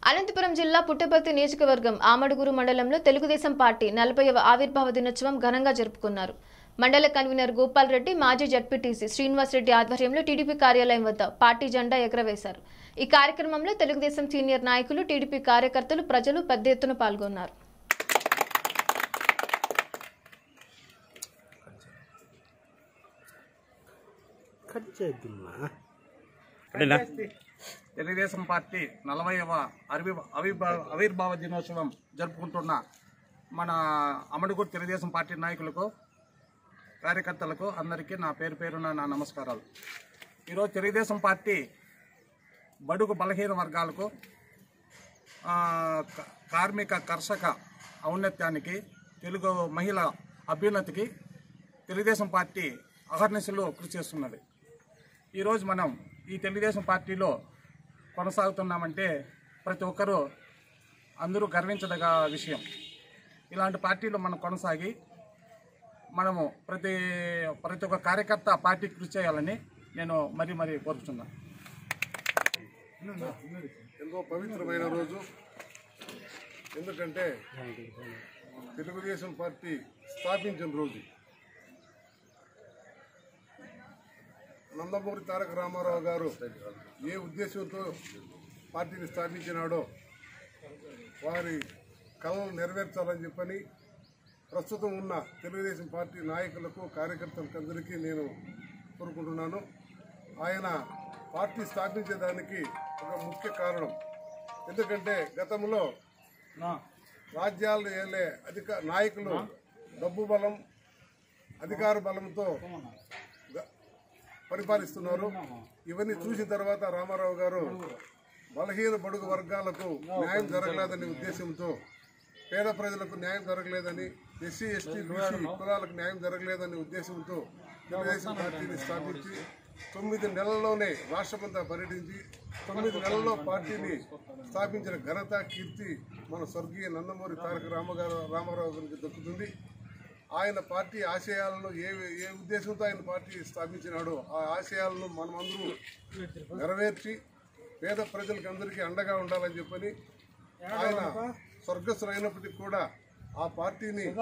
అనంతపురం జిల్లా పుట్టపర్తి నియోజకవర్గం ఆమడుగురు మండలంలో తెలుగుదేశం పార్టీ నలభైవ ఆవిర్భావ దినోత్సవం ఘనంగా జరుపుకున్నారు మండల కన్వీనర్ గోపాల్ రెడ్డి మాజీ జడ్పీటీసీ శ్రీనివాస్ రెడ్డి ఆధ్వర్యంలో టీడీపీ కార్యాలయం వద్ద పార్టీ జెండా ఎగరవేశారు ఈ కార్యక్రమంలో తెలుగుదేశం సీనియర్ నాయకులు టీడీపీ కార్యకర్తలు ప్రజలు పెద్ద ఎత్తున పాల్గొన్నారు కట్ చేద్దామా అదేనా తెలుగుదేశం పార్టీ నలభైవ అరవి అవిర్భావ ఆవిర్భావ దినోత్సవం జరుపుకుంటున్న మన అమడుగురు తెలుగుదేశం పార్టీ నాయకులకు కార్యకర్తలకు అందరికీ నా పేరు పేరున నా నమస్కారాలు ఈరోజు తెలుగుదేశం పార్టీ బడుగు బలహీన వర్గాలకు ఆ, క- కార్మిక కర్షక ఔన్నత్యానికి తెలుగు మహిళ అభ్యున్నతికి తెలుగుదేశం పార్టీ అహర్నిశలు కృషి చేస్తున్నది ఈరోజు మనం ఈ తెలుగుదేశం పార్టీలో కొనసాగుతున్నామంటే ప్రతి ఒక్కరూ అందరూ గర్వించదగ విషయం ఇలాంటి పార్టీలో మనం కొనసాగి మనము ప్రతి ప్రతి ఒక్క కార్యకర్త పార్టీకి కృషి చేయాలని నేను మరీ మరీ కోరుతున్నాను ఎంతో పవిత్రమైన రోజు ఎందుకంటే తెలుగుదేశం పార్టీ స్థాపించిన రోజు నందమూరి తారక రామారావు గారు ఏ ఉద్దేశంతో పార్టీని స్థాపించినాడో వారి కళలు నెరవేర్చాలని చెప్పని ప్రస్తుతం ఉన్న తెలుగుదేశం పార్టీ నాయకులకు కార్యకర్తలకు అందరికీ నేను కోరుకుంటున్నాను ఆయన పార్టీ స్థాపించేదానికి ఒక ముఖ్య కారణం ఎందుకంటే గతంలో రాజ్యాలు ఏలే అధిక నాయకులు డబ్బు బలం అధికార బలంతో గ- పరిపాలిస్తున్నారు ఇవన్నీ చూసిన తర్వాత రామారావు గారు బలహీన బడుగు వర్గాలకు న్యాయం జరగలేదనే ఉద్దేశంతో పేద ప్రజలకు న్యాయం జరగలేదని ఎస్సీ ఎస్టీ బీసీ కులాలకు న్యాయం జరగలేదనే ఉద్దేశంతో తెలుగుదేశం పార్టీని స్థాపించి తొమ్మిది నెలల్లోనే రాష్ట్రమంతా పర్యటించి తొమ్మిది నెలల్లో పార్టీని స్థాపించిన ఘనత కీర్తి మన స్వర్గీయ నందమూరి తారక రామగారు రామారావు గారికి దక్కుతుంది ఆయన పార్టీ ఆశయాలను ఏ ఏ ఉద్దేశంతో ఆయన పార్టీ స్థాపించినాడో ఆ ఆశయాలను మనమందరూ నెరవేర్చి పేద ప్రజలకు అందరికీ అండగా ఉండాలని చెప్పని ఆయన స్వర్గస్థులైనప్పటికీ కూడా ఆ పార్టీని